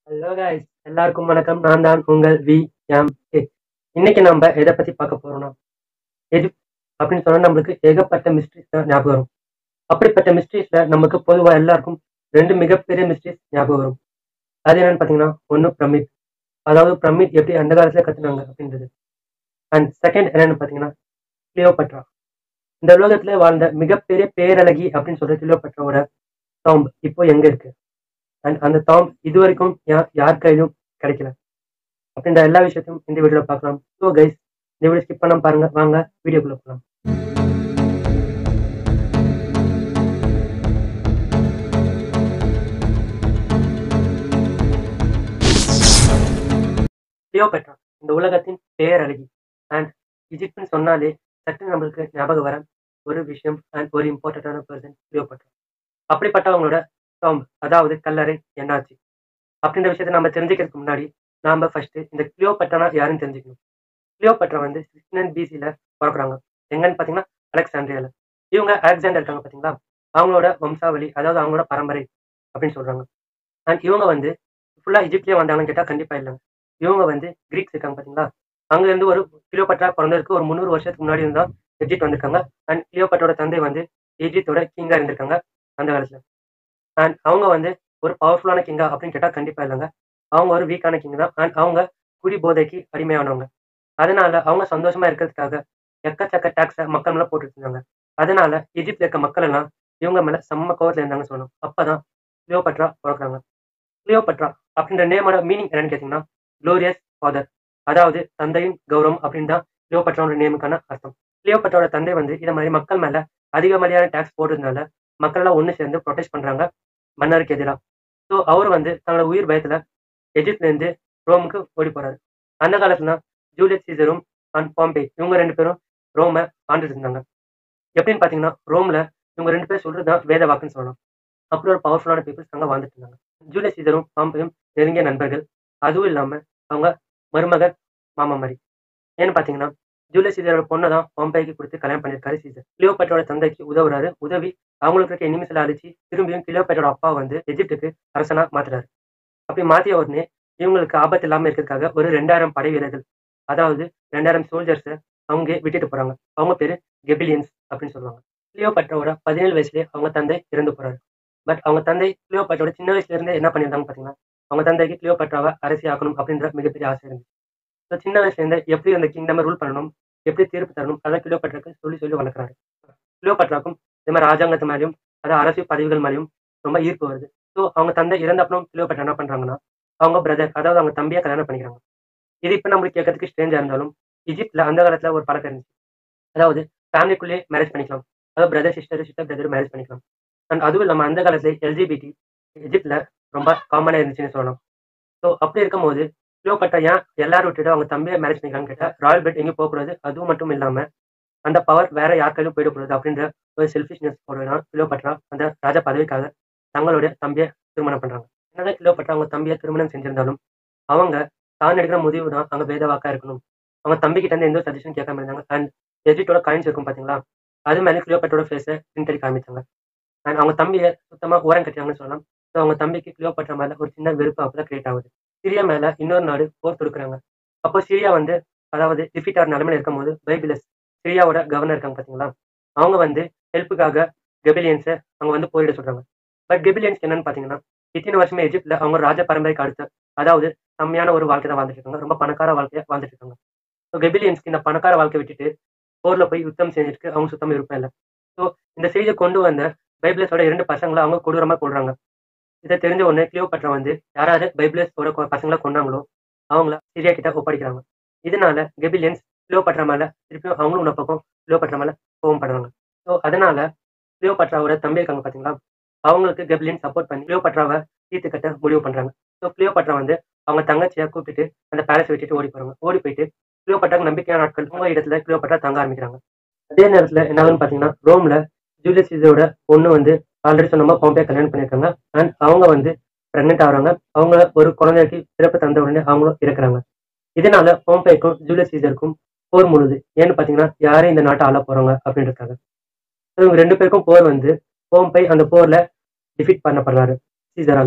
hello guys எல்லாருக்கும் வணக்கம் நான் தான் உங்கள் வி எம் கே இன்னைக்கு நம்ம எதை பத்தி பார்க்க போறோம்னா எது அப்படின்னு சொன்னா நம்மளுக்கு ஏகப்பட்ட மிஸ்ட்ரிஸ் தான் ஞாபகம் வரும் அப்படிப்பட்ட மிஸ்ட்ரிஸ்ல நமக்கு பொதுவா எல்லாருக்கும் ரெண்டு மிகப்பெரிய மிஸ்ட்ரிஸ் ஞாபகம் வரும் அது என்னன்னு பாத்தீங்கன்னா ஒண்ணு பிரமிட் அதாவது பிரமிட் எப்படி அந்த காலத்துல கத்துனாங்க அப்படின்றது அண்ட் செகண்ட் என்னன்னு பாத்தீங்கன்னா கிளியோபட்ரா இந்த உலகத்துல வாழ்ந்த மிகப்பெரிய பேரழகி அப்படின்னு சொல்ற கிளியோபட்ராவோட டாம்ப் இப்போ எங்க இருக்கு அண்ட் அந்த தாம் இது வரைக்கும் யா- யார் கையிலும் கிடைக்கல அப்படின்ற எல்லா விஷயத்தையும் இந்த வீடியோல பார்க்கலாம் ஸோ கைஸ் இந்த வீடியோ ஸ்கிப் பண்ணாம பாருங்க வாங்க வீடியோக்குள்ள போகலாம் கிளியோபெட்ரா இந்த உலகத்தின் பேரழகி அண்ட் இஜிப்ட்னு சொன்னாலே சட்டு நம்மளுக்கு ஞாபகம் வர ஒரு விஷயம் அண்ட் ஒரு இம்பார்ட்டன்டான பர்சன் கிளியோபெட்ரா அப்படிப்பட்டவங்களோட டாம் அதாவது கல்லறை என்னாச்சு அப்படின்ற விஷயத்தை நம்ம தெரிஞ்சுக்கிறதுக்கு முன்னாடி நாம ஃபர்ஸ்ட் இந்த கிளியோபட்ரானா யாருன்னு தெரிஞ்சுக்கணும் கிளியோபட்ரா வந்து சிக்ஸ்டின் பிசில பிறக்குறாங்க எங்கன்னு பாத்தீங்கன்னா அலெக்சாண்ட்ரியால இவங்க அலெக்சாண்டர் இருக்காங்க பாத்தீங்களா அவங்களோட வம்சாவளி அதாவது அவங்களோட பரம்பரை அப்படின்னு சொல்றாங்க அண்ட் இவங்க வந்து ஃபுல்லா இஜிப்ட்லயே வந்தாங்கன்னு கேட்டா கண்டிப்பா இல்லைங்க இவங்க வந்து கிரீக்ஸ் இருக்காங்க பாத்தீங்களா அங்க இருந்து ஒரு கிளியோபட்ரா பிறந்ததுக்கு ஒரு முந்நூறு வருஷத்துக்கு முன்னாடி இருந்தா எஜிப்ட் வந்திருக்காங்க அண்ட் கிளியோபட்ரோட தந்தை வந்து எஜிப்டோட கிங்கா இருந்திருக்காங்க அந்த காலத்துல அண்ட் அவங்க வந்து ஒரு பவர்ஃபுல்லான கிங்கா அப்படின்னு கேட்டா கண்டிப்பா இல்லைங்க அவங்க ஒரு வீக்கான கிங் தான் அண்ட் அவங்க குடி போதைக்கு அடிமையானவங்க அதனால அவங்க சந்தோஷமா இருக்கிறதுக்காக எக்கச்சக்க டாக்ஸை மக்கள் மேல போட்டுட்டு இருந்தாங்க அதனால எஜிப்ட்ல இருக்க மக்கள் எல்லாம் இவங்க மேல செம்ம கோவத்துல இருந்தாங்கன்னு சொல்லணும் அப்பதான் கிளியோபட்ரா பிறக்குறாங்க கிளியோபட்ரா அப்படின்ற நேமோட மீனிங் என்னன்னு கேட்டீங்கன்னா க்ளோரியஸ் ஃபாதர் அதாவது தந்தையின் கௌரவம் அப்படின்னு தான் கிளியோபட்ராவோட நேமுக்கான அர்த்தம் கிளியோபட்ராவோட தந்தை வந்து இதை மாதிரி மக்கள் மேல அதிகமதியான டாக்ஸ் போடுறதுனால மக்கள் எல்லாம் ஒண்ணு சேர்ந்து ப்ரொடெஸ்ட் பண்றாங்க மன்னருக்கு எதிராக ஸோ அவர் வந்து தன்னோட உயிர் பயத்துல எஜிப்ட்ல இருந்து ரோமுக்கு ஓடி போறாரு அந்த காலத்துல தான் ஜூலியஸ் சீசரும் அண்ட் பாம்பே இவங்க ரெண்டு பேரும் ரோமை ஆண்டுட்டு இருந்தாங்க எப்படின்னு பாத்தீங்கன்னா ரோம்ல இவங்க ரெண்டு பேரும் சொல்றதுதான் வேத வாக்குன்னு சொல்லலாம் அப்படி ஒரு பவர்ஃபுல்லான பீப்புள்ஸ் அங்க வாழ்ந்துட்டு இருந்தாங்க ஜூலியஸ் சீசரும் பாம்பேயும் நெருங்கிய நண்பர்கள் அதுவும் இல்லாம அவங்க மருமகன் மாமா மாதிரி ஏன்னு பாத்தீங்கன்னா ஜூலியஸ் சீசரோட பொண்ணை தான் பாம்பேக்கு கொடுத்து கல்யாணம் பண்ணியிருக்காரு சீசர் கிளியோபேட்டரோட தந்தைக்கு உதவுறாரு உதவி அவங்களுக்கு இருக்க எனிமிஸ்ல அழிச்சு திரும்பியும் கிளியோபேட்டரோட அப்பா வந்து எஜிப்டுக்கு அரசனா மாத்துறாரு அப்படி மாத்திய உடனே இவங்களுக்கு ஆபத்து இல்லாம இருக்கிறதுக்காக ஒரு ரெண்டாயிரம் படை வீரர்கள் அதாவது ரெண்டாயிரம் சோல்ஜர்ஸை அவங்க விட்டுட்டு போறாங்க அவங்க பேரு கெபிலியன்ஸ் அப்படின்னு சொல்லுவாங்க கிளியோபட்ராவோட பதினேழு வயசுலயே அவங்க தந்தை இறந்து போறாரு பட் அவங்க தந்தை கிளியோபட்ராவோட சின்ன வயசுல இருந்தே என்ன பண்ணியிருந்தாங்க பாத்தீங்கன்னா அவங்க தந்தைக்கு கிளியோபட்ராவை அரசி ஆக்கணும் அப்படின்ற மிகப்பெரிய ஆசை இருந்துச்சு ஸோ சின்ன வயசுல இருந்தே எப்படி அந்த கிங்டம் ரூல் பண்ணணும் எப்படி தீர்ப்பு தரணும் அதை கிளியோபட்ராக்கு சொல்லி சொல்லி வளர்க்குறாரு கிளியோபட்ராக்கும் இதே மாதிரி ராஜாங்கத்து மேலேயும் அதாவது அரசு பதவிகள் மேலேயும் ரொம்ப ஈர்ப்பு வருது ஸோ அவங்க தந்தை இறந்த அப்புறம் கிளியோபட்ரா என்ன பண்றாங்கன்னா அவங்க பிரதர் அதாவது அவங்க தம்பியை கல்யாணம் பண்ணிக்கிறாங்க இது இப்போ நம்மளுக்கு கேட்கறதுக்கு ஸ்ட்ரேஞ்சா இருந்தாலும் இஜிப்ட்ல அந்த காலத்துல ஒரு பழக்கம் இருந்துச்சு அதாவது ஃபேமிலிக்குள்ளே மேரேஜ் பண்ணிக்கலாம் அதாவது brother sister sister brother marriage பண்ணிக்கலாம் அண்ட் அதுவும் இல்லாமல் அந்த காலத்துல எல்ஜிபிடி எஜிப்ட்ல ரொம்ப காமனாக இருந்துச்சுன்னு சொல்லலாம் ஸோ அப்படி இருக்கும்போது கிளியோபட்ரா ஏன் எல்லாரும் விட்டுட்டு அவங்க தம்பியை மேரேஜ் பண்ணிக்கலாம்னு கேட்டால் ராயல் பெட் எங்கேயும் போகக்கூடாது அதுவும் மட்டும் இல்லாம அந்த பவர் வேற யாருக்கையும் போயிடக்கூடாது அப்படின்ற ஒரு செல்ஃபிஷ்னஸ் போடுறதுனா கிளியோபட்ரா அந்த ராஜா பதவிக்காக தங்களுடைய தம்பியை திருமணம் பண்றாங்க என்னதான் கிளியோபட்ரா அவங்க தம்பியை திருமணம் செஞ்சிருந்தாலும் அவங்க தான் எடுக்கிற முடிவு தான் அங்க வேதவாக்கா இருக்கணும் அவங்க தம்பி கிட்ட இருந்து எந்த சஜஷன் கேட்காம இருந்தாங்க அண்ட் எஜிட்டோட காயின்ஸ் இருக்கும் பாத்தீங்களா அது மேலே கிளியோபட்ரோட ஃபேஸை பின்தடி காமிச்சாங்க அண்ட் அவங்க தம்பியை சுத்தமா ஓரம் கட்டியாங்கன்னு சொல்லலாம் ஸோ அவங்க தம்பிக்கு கிளியோபட்ரா மேல ஒரு சின்ன வெறுப்பு அப்பதான் கிரியேட் ஆகுது சிரியா மேல இன்னொரு நாடு போர் தொடுக்குறாங்க அப்போ சிரியா வந்து அதாவது டிஃபிட்டார் நிலைமையில இருக்கும்போது பைபிளஸ் சிரியாவோட கவர்னர் இருக்காங்க பாத்தீங்களா அவங்க வந்து ஹெல்ப்புக்காக கெபிலியன்ஸை அவங்க வந்து போரிட சொல்றாங்க பட் கெபிலியன்ஸ் என்னன்னு பாத்தீங்கன்னா இத்தனை வருஷமே எஜிப்ட்ல அவங்க ராஜ பரம்பரைக்கு அடுத்த அதாவது செம்மையான ஒரு வாழ்க்கை தான் வாழ்ந்துட்டு இருக்காங்க ரொம்ப பணக்கார வாழ்க்கையை வாழ்ந்துட்டு இருக்காங்க ஸோ கெபிலியன்ஸ்க்கு இந்த பணக்கார வாழ்க்கை விட்டுட்டு போர்ல போய் யுத்தம் செஞ்சுட்டு அவங்க சுத்தம் விருப்பம் இல்லை ஸோ இந்த செய்தியை கொண்டு வந்த பைபிளஸோட இரண்டு பசங்களை அவங்க கொடூரமா கொள்றாங்க இதை தெரிஞ்ச உடனே கிளியோபட்ரா வந்து யாராவது பைபிளஸோட கொ- பசங்களை கொண்டாங்களோ அவங்கள சிரியா கிட்ட ஒப்படைக்கிறாங்க இதனால கெபிலியன்ஸ் கிளியோபட்ரா மேல திருப்பியும் அவங்களும் உன்ன பக்கம் கிளியோபட்ரா மேல கோவம் படுறாங்க ஸோ அதனால கிளியோபட்ராவோட தம்பி இருக்காங்க பாத்தீங்களா அவங்களுக்கு கெபிலியன் சப்போர்ட் பண்ணி கிளியோபட்ராவை தீர்த்து கட்ட முடிவு பண்றாங்க ஸோ கிளியோபட்ரா வந்து அவங்க தங்கச்சியை கூப்பிட்டுட்டு அந்த பேலஸை விட்டுட்டு ஓடி போறாங்க ஓடி போயிட்டு கிளியோபட்ராக்கு நம்பிக்கையான நாட்கள் உங்க இடத்துல கிளியோபட்ரா தங்க ஆரம்பிக்கிறாங்க அதே நேரத்துல என்ன ஆகுதுன்னு பாத்தீங்கன்னா ரோம்ல ஜூலியஸ் சீசரோட பொண்ணு வந்து ஆல்ரெடி சொன்ன மாதிரி பாம்பே கல்யாணம் பண்ணியிருக்காங்க அண்ட் அவங்க வந்து பிரெக்னென்ட் ஆகுறாங்க அவங்க ஒரு குழந்தைக்கு பிறப்பு தந்த உடனே அவங்களும் இறக்குறாங்க இதனால பாம்பேக்கும் ஜூலியஸ் சீசருக்கும் போர் முழுது ஏன்னு பாத்தீங்கன்னா யாரே இந்த நாட்டை ஆள போறாங்க அப்படின்னு இருக்காங்க So, இவங்க ரெண்டு பேருக்கும் போர் வந்து போம்பை அந்த போர்ல டிஃபீட் பண்ணப்படுறாரு சீசரால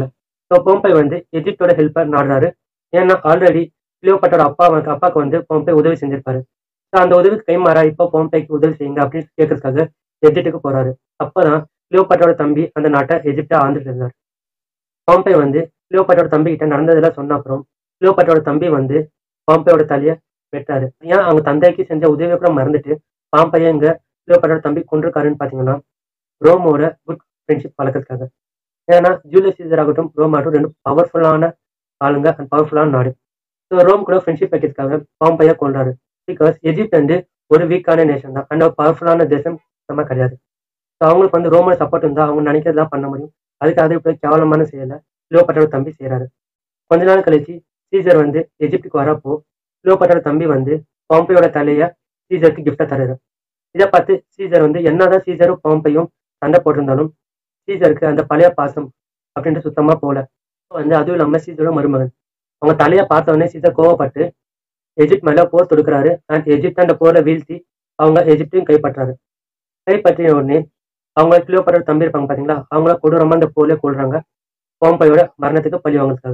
ஸோ போம்பை வந்து எஜிப்டோட ஹெல்ப்பர் நாடுறாரு ஏன்னா ஆல்ரெடி கிளியோபாட்டோட அப்பா வந்து- அப்பாவுக்கு வந்து போம்பை உதவி செஞ்சிருப்பாரு ஸோ அந்த உதவிக்கு கைமாறா இப்போ போம்பைக்கு உதவி செய்யுங்க அப்படின்னு கேட்கறதுக்காக எஜிப்டுக்கு போறாரு அப்பதான் கிளியோபாட்டோட தம்பி அந்த நாட்டை எஜிப்டா ஆண்டுட்டு இருந்தார் பாம்பே வந்து கிளியோபாட்டோட தம்பி கிட்ட நடந்ததெல்லாம் சொன்ன அப்புறம் கிளியோபாட்டோட தம்பி வந்து பாம்பேயோட தலையை வெட்டாரு ஏன் அவங்க தந்தைக்கு செஞ்ச உதவியை கூட மறந்துட்டு பாம்பையை இங்க கிளியோபாட்டோட தம்பி கொண்டிருக்காருன்னு பாத்தீங்கன்னா ரோமோட குட் ஃப்ரெண்ட்ஷிப் வளர்க்கறதுக்காக ஏன்னா ஜூலியஸ் சீசர் ஆகட்டும் ரோம் ஆகட்டும் ரெண்டு பவர்ஃபுல்லான ஆளுங்க அண்ட் பவர்ஃபுல்லான நாடு ஸோ ரோம் கூட ஃப்ரெண்ட்ஷிப் வைக்கிறதுக்காக பாம்பையை கொண்டாரு பிகாஸ் எஜிப்ட் வந்து ஒரு வீக்கான நேஷன் தான் அண்ட் பவர்ஃபுல்லான தேசம் சுத்தமாக கிடையாது ஸோ அவங்களுக்கு வந்து ரோமோட சப்போர்ட் இருந்தால் அவங்க நினைக்கிறதெல்லாம் பண்ண முடியும் அதுக்காக இப்போ கேவலமான செயலை கிளியோபாட்டோட தம்பி செய்கிறாரு கொஞ்ச நாள் கழிச்சு சீசர் வந்து எஜிப்டுக்கு வரப்போ கிளியோபாட்டோட தம்பி வந்து பாம்பையோட தலையை சீசருக்கு கிஃப்டாக தருது இதை பார்த்து சீசர் வந்து என்னதான் சீசரும் பாம்பையும் சண்டை போட்டிருந்தாலும் சீசருக்கு அந்த பழைய பாசம் அப்படின்ட்டு சுத்தமா போல வந்து அதுவும் இல்லாம சீசரோட மருமகன் அவங்க தலையை பார்த்த உடனே சீசர் கோவப்பட்டு எஜிப்ட் மேல போர் தொடுக்கிறாரு அண்ட் எஜிப்ட் அந்த போரை வீழ்த்தி அவங்க எஜிப்டையும் கைப்பற்றாரு கைப்பற்றின உடனே அவங்க கிளியோபாட்டோட தம்பி இருப்பாங்க பாத்தீங்களா அவங்கள கொடூரமா அந்த போர்ல கொள்றாங்க பாம்பையோட மரணத்துக்கு பழி வாங்குறதுக்காக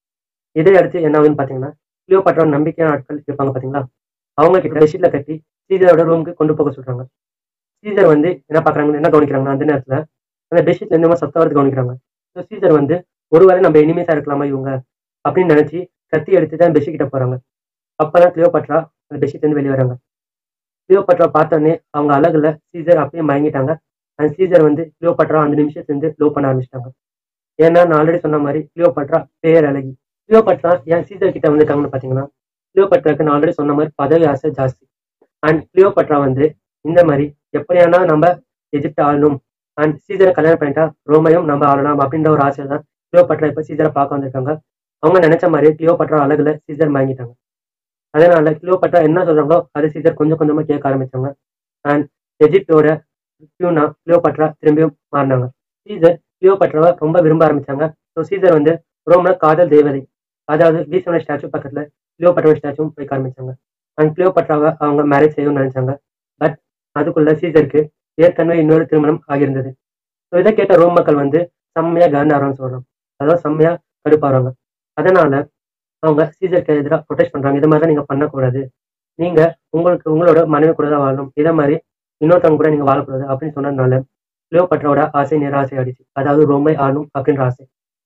இதை அடுத்து என்ன ஆகுதுன்னு பாத்தீங்கன்னா கிளியோபாட்டோட நம்பிக்கையான ஆட்கள் இருப்பாங்க பாத்தீங்களா அவங்க கிட்ட பெட்ஷீட்ல கட்டி சீசரோட ரூமுக்கு கொண்டு போக சொல்றாங்க சீசர் வந்து என்ன பாக்குறாங்க என்ன கவனிக்கிறாங்கன்னா அந்த நேரத்துல அந்த பெட்ஷீட்ல இருந்து சத்தம் வரது கவனிக்கிறாங்க ஸோ சீசர் வந்து ஒருவேளை நம்ம எனிமீஸா இருக்கலாமா இவங்க அப்படின்னு நினைச்சு கத்தி எடுத்து தான் பெட்ஷீட் கிட்ட போறாங்க அப்பதான் கிளியோபாட்ரா அந்த பெட்ஷீட் இருந்து வெளியே வராங்க கிளியோபாட்ரா பார்த்தோன்னே அவங்க அழகுல சீசர் அப்படியே மயங்கிட்டாங்க அந்த சீசர் வந்து கிளியோபாட்ரா அந்த நிமிஷத்துல இருந்து லோ பண்ண ஆரம்பிச்சிட்டாங்க ஏன்னா நான் ஆல்ரெடி சொன்ன மாதிரி கிளியோபாட்ரா பேர் அழகி கிளியோபாட்ரா ஏன் சீசர் கிட்ட வந்துட்டாங்கன்னு பாத்தீங்கன்னா கிளியோபாட்ராக்கு நான் ஆல்ரெடி சொன்ன மாதிரி பதவி ஆசை ஜாஸ்தி அண்ட் கிளியோபாட்ரா வந்து இந்த மாதிரி எப்படியானா நம்ம எஜிப்ட் ஆளணும் அண்ட் சீசரை கல்யாணம் பண்ணிட்டா ரோமையும் நம்ம ஆளலாம் அப்படின்ற ஒரு ஆசை தான் கிளியோபாட்ரா இப்போ சீசரை பார்க்க வந்திருக்காங்க அவங்க நினைச்ச மாதிரி கிளியோபாட்ரா அழகுல சீசர் வாங்கிட்டாங்க அதனால கிளியோபாட்ரா என்ன சொல்றாங்களோ அது சீசர் கொஞ்சம் கொஞ்சமா கேட்க ஆரம்பிச்சாங்க அண்ட் எஜிப்டோட பியூனா கிளியோபாட்ரா திரும்பியும் மாறினாங்க சீசர் கிளியோபாட்ராவை ரொம்ப விரும்ப ஆரம்பிச்சாங்க ஸோ சீசர் வந்து ரோம்ல காதல் தேவதை அதாவது வீசோட ஸ்டாச்சு பக்கத்துல கிளியோபாட்ராவோட ஸ்டாச்சுவும் வைக்க ஆரம்பிச்சாங்க அண்ட் கிளியோபாட்ராவை அவங்க மேரேஜ் செய்யணும்னு நினைச்சாங்க பட் அதுக்குள்ள சீசருக்கு ஏற்கனவே இன்னொரு திருமணம் ஆகியிருந்தது ஸோ இதை கேட்ட ரோம் மக்கள் வந்து செம்மையா காண்டாரோன்னு சொல்லலாம் அதாவது செம்மையா கடுப்பாடுறாங்க அதனால அவங்க சீசருக்கு எதிராக ப்ரொடெஸ்ட் பண்றாங்க இது மாதிரிலாம் நீங்க பண்ணக்கூடாது நீங்க உங்களுக்கு உங்களோட மனைவி கூட தான் வாழணும் இதே மாதிரி இன்னொருத்தவங்க கூட நீங்க வாழக்கூடாது அப்படின்னு சொன்னதுனால கிளியோபட்ராவோட ஆசை நிராசை ஆயிடுச்சு அதாவது ரோமை ஆளும் அப்படின்ற ஆசை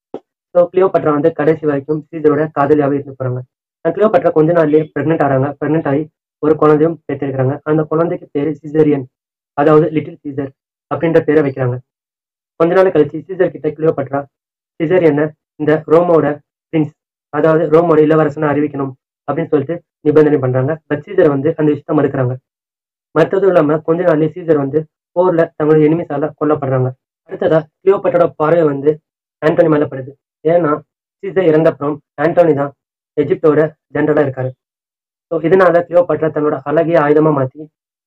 ஸோ கிளியோபட்ரா வந்து கடைசி வரைக்கும் சீசரோட காதலியாவே இருந்து போறாங்க அந்த கிளியோபட்ரா கொஞ்ச நாள்லயே பிரெக்னென்ட் ஆறாங்க பிரெக்னென்ட் ஆகி ஒரு குழந்தையும் பெற்றிருக்கிறாங்க அந்த குழந்தைக்கு பேரு சீசரியன் அதாவது லிட்டில் சீசர் அப்படின்ற பேரை வைக்கிறாங்க கொஞ்ச நாள் கழிச்சு சீசர் கிட்ட கிளியோபட்ரா சிசரியனை இந்த ரோமோட பிரின்ஸ் அதாவது ரோமோட இளவரசனை அறிவிக்கணும் அப்படின்னு சொல்லிட்டு நிபந்தனை பண்றாங்க பட் சீசர் வந்து அந்த விஷயத்த மறுக்கிறாங்க மற்றதும் இல்லாம கொஞ்ச நாள்லயே சீசர் வந்து போர்ல தங்களுடைய எனிமிஸால கொல்லப்படுறாங்க அடுத்ததா கிளியோபட்ரோட பார்வை வந்து ஆண்டோனி மேல படுது ஏன்னா சீசர் இறந்தப்புறம் ஆண்டோனி தான் எஜிப்டோட ஜென்ரலா இருக்காரு ஸோ இதனால கிளியோபட்ரா தன்னோட அழகிய ஆயுதமா மாத்தி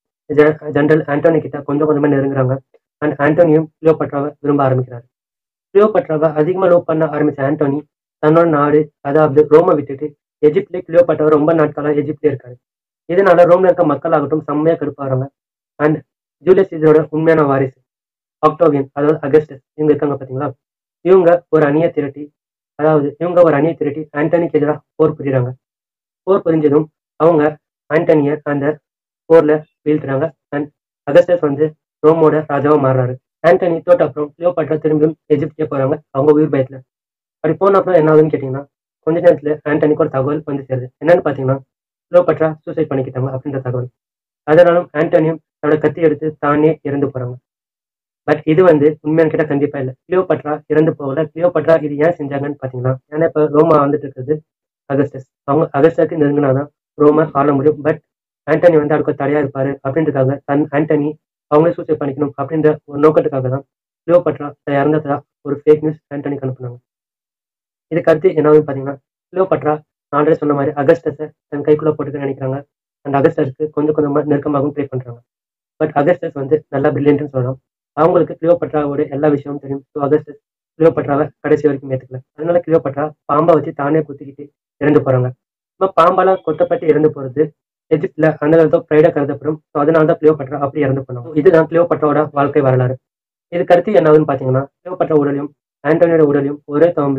ஜெனரல் ஆண்டோனி கிட்ட கொஞ்சம் கொஞ்சமா நெருங்குறாங்க அண்ட் ஆண்டோனியும் கிளியோபட்ராவை விரும்ப ஆரம்பிக்கிறாரு கிளியோபட்ராவை அதிகமா லோ பண்ண ஆரம்பிச்ச ஆண்டோனி தன்னோட நாடு அதாவது ரோமை விட்டுட்டு எஜிப்ட்ல கிளியோபட்ரா ரொம்ப நாட்களா எஜிப்ட்ல இருக்காரு இதனால ரோம்ல இருக்க மக்களாகட்டும் செம்மையா கடுப்பாடுறாங்க அண்ட் ஜூலியஸ் சீசரோட உண்மையான வாரிசு ஆக்டோவியன் அதாவது அகஸ்டஸ் இவங்க இருக்காங்க பாத்தீங்களா இவங்க ஒரு அணியை திரட்டி அதாவது இவங்க ஒரு அணியை திரட்டி ஆண்டனிக்கு எதிராக போர் புரியுறாங்க போர் புரிஞ்சதும் அவங்க ஆண்டனிய அந்த போர்ல வீழ்த்துறாங்க அண்ட் அகஸ்டஸ் வந்து ரோமோட ராஜாவா மாறுறாரு ஆண்டனி தோட்ட அப்புறம் கிளியோபாட்ரா திரும்பியும் எஜிப்டே போறாங்க அவங்க உயிர் பயத்துல அப்படி போன அப்புறம் என்ன ஆகுதுன்னு கேட்டீங்கன்னா கொஞ்ச நேரத்துல ஆண்டனிக்கு ஒரு தகவல் வந்து சேருது என்னன்னு பாத்தீங்கன்னா கிளியோபாட்ரா சூசைட் பண்ணிக்கிட்டாங்க அப்படின்ற தகவல் அதனாலும் ஆண்டனியும் தன்னோட கத்தி எடுத்து தானே இறந்து போறாங்க பட் இது வந்து உண்மையான கிட்ட கண்டிப்பா இல்லை கிளியோபட்ரா இறந்து போகல கிளியோபட்ரா இது ஏன் செஞ்சாங்கன்னு பாத்தீங்கன்னா ஏன்னா இப்ப ரோமா வந்துட்டு இருக்கிறது அகஸ்டஸ் அவங்க அகஸ்டருக்கு நெருங்கினாதான் ரோம ஆள முடியும் பட் ஆண்டனி வந்து அதுக்கு தடையா இருப்பாரு அப்படின்றதுக்காக தன் ஆண்டனி அவங்களே சூசைட் பண்ணிக்கணும் அப்படின்ற ஒரு நோக்கத்துக்காக தான் கிளியோபட்ரா இறந்ததா ஒரு ஃபேக் நியூஸ் ஆண்டனிக்கு அனுப்புனாங்க இதுக்கு அடுத்து என்ன ஆகுதுன்னு பாத்தீங்கன்னா கிளியோபட்ரா நான் ஆல்ரெடி சொன்ன மாதிரி அகஸ்டஸை தன் கைக்குள்ள போட்டுக்க நினைக்கிறாங்க அந்த அகஸ்டஸ்க்கு கொஞ்சம் கொஞ்சமா நெருக்கமாகவும் ட்ரை பண்றாங்க பட் அகஸ்டஸ் வந்து நல்லா பிரில்லியன்ட்னு சொல்லலாம் அவங்களுக்கு கிளியோபட்ராவோட எல்லா விஷயமும் தெரியும் ஸோ அகஸ்டஸ் கிளியோபட்ராவை கடைசி வரைக்கும் ஏற்றுக்கல அதனால கிளியோபட்ரா பாம்பை வச்சு தானே குத்திக்கிட்டு இறந்து போறாங்க இப்போ பாம்பால கொத்தப்பட்டு இறந்து போறது எஜிப்ட்ல அந்த காலத்தோ ப்ரைடா கருதப்படும் ஸோ அதனால தான் கிளியோபட்ரா அப்படி இறந்து போனாங்க இதுதான் கிளியோபட்ராவோட வாழ்க்கை வரலாறு இதுக்கு அடுத்து என்ன ஆகுதுன்னு பாத்தீங்கன்னா கிளியோபட்ரா உடலையும் ஆண்டோனியோட உடலையும் ஒரே தவம்புல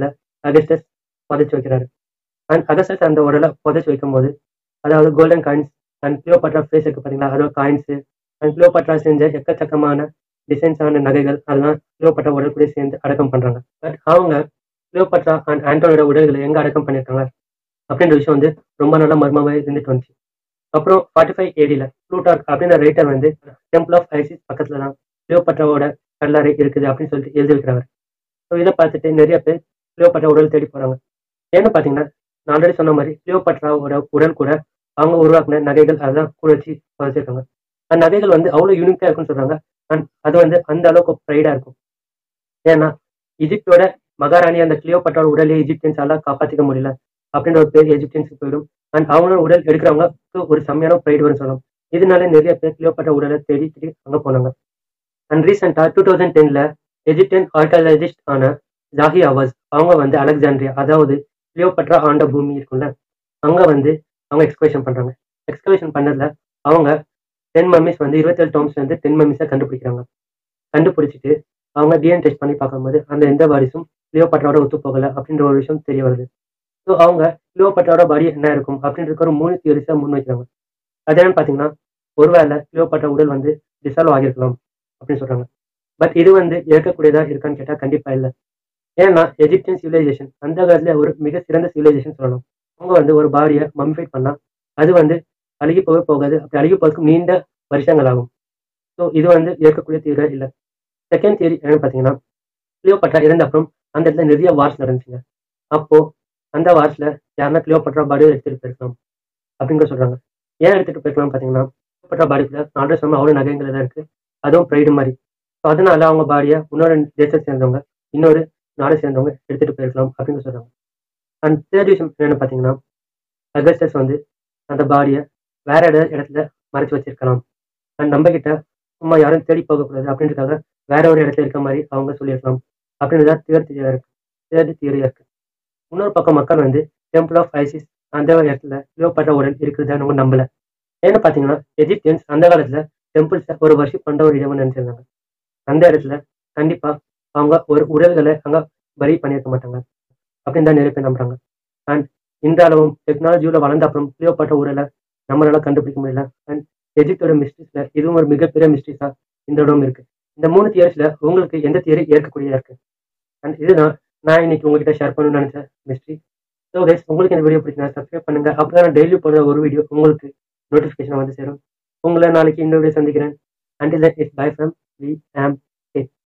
அகஸ்டஸ் புதைச்சு வைக்கிறாரு அண்ட் அகஸ்டஸ் அந்த உடலை புதைச்சு வைக்கும் போது அதாவது golden coins and Cleopatra face இருக்கு பார்த்தீங்களா அதோட காயின்ஸு அண்ட் கிளியோபாட்ரா செஞ்ச எக்கச்சக்கமான டிசைன்ஸான நகைகள் அதெல்லாம் கிளியோபாட்ரா உடல் கூட சேர்ந்து அடக்கம் பண்றாங்க பட் அவங்க கிளியோபாட்ரா அண்ட் ஆண்டோனோட உடல்களை எங்க அடக்கம் பண்ணியிருக்காங்க அப்படின்ற விஷயம் வந்து ரொம்ப நல்ல மர்மமாக இருந்துட்டு வந்துச்சு அப்புறம் ஃபார்ட்டி ஃபைவ் ஏடியில் ப்ளூடாக் அப்படின்ற ரைட்டர் வந்து டெம்பிள் ஆஃப் ஐசிஸ் பக்கத்துல தான் கிளியோபாட்ராவோட கல்லறை இருக்குது அப்படின்னு சொல்லிட்டு எழுதி வைக்கிறாங்க ஸோ இதை பார்த்துட்டு நிறைய பேர் கிளியோபாட்ரா உடல் தேடி போறாங்க ஏன்னு பார்த்தீங்கன்னா நான் ஆல்ரெடி சொன்ன மாதிரி கிளியோபாட்ராவோட உடல் கூட அவங்க உருவாக்குன நகைகள் அதெல்லாம் கூட வச்சு வச்சிருக்காங்க அந்த நகைகள் வந்து அவ்வளோ யூனிக்காக இருக்கும்னு சொல்றாங்க அண்ட் அது வந்து அந்த அளவுக்கு ப்ரைடா இருக்கும் ஏன்னா இஜிப்டோட மகாராணி அந்த கிளியோபாட்ராவோட உடலே எஜிப்தியன்ஸால காப்பாற்றிக்க முடியல அப்படின்ற ஒரு பேர் எஜிப்தியன்ஸுக்கு போயிடும் அண்ட் அவங்களோட உடல் எடுக்கிறவங்களுக்கு ஒரு செம்மையான ப்ரைடு வரும் சொல்லலாம் இதனால நிறைய பேர் கிளியோபாட்ரா உடலை தேடி தேடி அங்கே போனாங்க அண்ட் ரீசெண்டாக டூ தௌசண்ட் டென்ல எஜிப்தியன் ஆர்காலஜிஸ்ட் ஆன ஜாஹி அவாஸ் அவங்க வந்து அலெக்சாண்ட்ரியா அதாவது கிளியோபாட்ரா ஆண்ட பூமி இருக்குல்ல அங்க வந்து அவங்க எக்ஸ்கவேஷன் பண்றாங்க எக்ஸ்கவேஷன் பண்ணதுல அவங்க டென் மம்மிஸ் வந்து இருபத்தேழு டோம்ஸ் வந்து டென் மம்மிஸை கண்டுபிடிக்கிறாங்க கண்டுபிடிச்சிட்டு அவங்க டிஎன் டெஸ்ட் பண்ணி பார்க்கும்போது அந்த எந்த வாரிசும் கிளியோபாட்ராவோட ஒத்து போகல அப்படின்ற ஒரு விஷயம் தெரிய வருது ஸோ அவங்க கிளியோபாட்ராவோட பாடி என்ன இருக்கும் அப்படின்றது ஒரு மூணு தியரிஸாக முன் வைக்கிறாங்க அது என்னன்னு பார்த்தீங்கன்னா ஒருவேளை கிளியோபாட்ரா உடல் வந்து டிசால்வ் ஆகிருக்கலாம் அப்படின்னு சொல்றாங்க பட் இது வந்து இறக்கக்கூடியதா இருக்கான்னு கேட்டால் கண்டிப்பா இல்லை ஏன்னா எஜிப்தியன் சிவிலைசேஷன் அந்த காலத்துல ஒரு மிக சிறந்த சிவிலைசேஷன் சொல்லலாம் அவங்க வந்து ஒரு பாடியை மம்ஃபைட் பண்ணா அது வந்து அழுகி போக போகாது அப்படி அழுகி போகிறதுக்கு நீண்ட வருஷங்கள் ஆகும் ஸோ இது வந்து ஏற்கக்கூடிய தீர்வு இல்லை செகண்ட் தியரி என்னன்னு பார்த்தீங்கன்னா கிளியோபாட்ரா இறந்த அப்புறம் அந்த இடத்துல நிறைய வார்ஸ் நடந்துச்சுங்க அப்போ அந்த வார்ஸ்ல யாருன்னா கிளியோபாட்ரா பாடியை எடுத்துட்டு போயிருக்கலாம் அப்படிங்கிற சொல்றாங்க ஏன் எடுத்துட்டு போயிருக்கலாம் பார்த்தீங்கன்னா கிளியோபாட்ரா பாடிக்குள்ள நாலு சொன்ன அவ்வளோ நகைகள் தான் இருக்கு அதுவும் ப்ரைடு மாதிரி ஸோ அதனால அவங்க பாடியை இன்னொரு தேசத்தை சேர்ந்தவங்க இன்னொரு நாடு சேர்ந்தவங்க எடுத்துட்டு போயிருக்கலாம் அப்படின்னு சொல்றாங்க அண்ட் தேர்ட் விஷயம் என்னன்னு பார்த்தீங்கன்னா அகஸ்டஸ் வந்து அந்த பாடியை வேற இட இடத்துல மறைச்சு வச்சிருக்கலாம் அண்ட் நம்ம கிட்ட சும்மா யாரும் தேடி போகக்கூடாது அப்படின்றதுக்காக வேற ஒரு இடத்துல இருக்க மாதிரி அவங்க சொல்லியிருக்கலாம் அப்படின்றதா தேர்ட் தியரியா இருக்கு தேர்ட் தியரியா இருக்கு இன்னொரு பக்கம் மக்கள் வந்து டெம்பிள் ஆஃப் ஐசிஸ் அந்த இடத்துல கிளியோபாட்ரா உடல் இருக்குதுன்னு அவங்க நம்பல ஏன்னு பார்த்தீங்கன்னா எஜிப்தியன்ஸ் அந்த காலத்துல டெம்பிள்ஸை ஒரு வருஷம் பண்ற ஒரு இடம்னு நினைச்சிருந்தாங்க அந்த இடத்துல கண்டிப்பா அவங்க ஒரு உடல்களை அங்க பரி பண்ணியிருக்க மாட்டாங்க அப்படின்னு தான் நிறைய பேர் நம்புறாங்க அண்ட் இந்த அளவும் டெக்னாலஜியோட வளர்ந்த அப்புறம் கிளியோபாட்ரா உடலை நம்மளால கண்டுபிடிக்க முடியல அண்ட் எஜிப்தோட மிஸ்ட்ரிஸ்ல இதுவும் ஒரு மிகப்பெரிய மிஸ்ட்ரிஸா இந்த இடம் இருக்கு இந்த மூணு தியரிஸ்ல உங்களுக்கு எந்த தியரி ஏற்கக்கூடியதா இருக்கு அண்ட் இதுதான் நான் இன்னைக்கு உங்ககிட்ட ஷேர் பண்ணணும்னு நினைச்ச மிஸ்ட்ரி ஸோ கைஸ் உங்களுக்கு இந்த வீடியோ பிடிச்சிருந்தா சப்ஸ்கிரைப் பண்ணுங்க அப்போ நான் டெய்லி போடுற ஒரு வீடியோ உங்களுக்கு நோட்டிஃபிகேஷன் வந்து சேரும் உங்களை நாளைக்கு இந்த வீடியோ சந்திக்கிறேன் until it's bye from V ஆம்